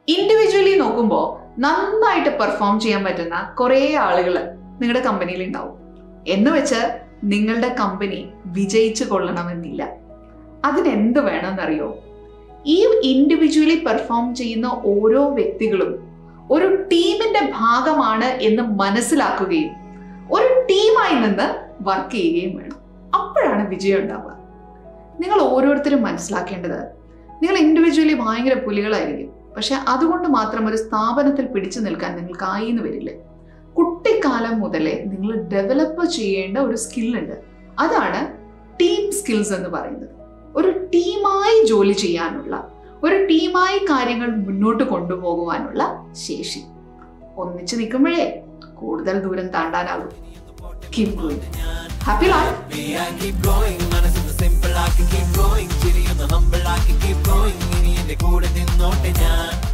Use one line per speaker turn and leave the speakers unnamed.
Individually നോക്കുമ്പോൾ നന്നായിട്ട് perform ചെയ്യാൻ പറ്റുന്ന കുറേ ആളുകൾ നിങ്ങളുടെ കമ്പനിയിൽ ഉണ്ടാവും എന്ന് വെച്ച് നിങ്ങളുടെ കമ്പനി വിജയിച്ചു കൊള്ളണമെന്നില്ല അതിനെന്ത് വേണമെന്നറിയോ ഈ ഇൻഡിവിജ്വലി പെർഫോം ചെയ്യുന്ന ഓരോ വ്യക്തികളും ഒരു ടീമിന്റെ ഭാഗമാണ് എന്ന് മനസ്സിലാക്കുകയും ഒരു ടീമായി നിന്ന് വർക്ക് ചെയ്യുകയും വേണം അപ്പോഴാണ് വിജയം ഉണ്ടാവുക നിങ്ങൾ ഓരോരുത്തരും മനസ്സിലാക്കേണ്ടത് നിങ്ങൾ ഇൻഡിവിജ്വലി ഭയങ്കര പുലികളായിരിക്കും പക്ഷെ അതുകൊണ്ട് മാത്രം ഒരു സ്ഥാപനത്തിൽ പിടിച്ചു നിൽക്കാൻ നിങ്ങൾക്കായി എന്ന് വരില്ല കുട്ടിക്കാലം മുതലേ നിങ്ങൾ ഡെവലപ്പ് ചെയ്യേണ്ട ഒരു സ്കില്ലുണ്ട് അതാണ് ടീം സ്കിൽസ് എന്ന് പറയുന്നത് ഒരു ടീമായി ജോലി ചെയ്യാനുള്ള ഒരു ടീമായി കാര്യങ്ങൾ മുന്നോട്ട് കൊണ്ടുപോകുവാനുള്ള ശേഷി ഒന്നിച്ചു നിൽക്കുമ്പോഴേ കൂടുതൽ ദൂരം താണ്ടാനാകും keep going happy life
Me, I keep going. മനസ്സിന് simple ആക്കി keep going. ചിരിയൊന്ന് humble ആക്കി keep going. ഇനി എന്റെ കൂടെ നിന്നോട്ടെ ഞാൻ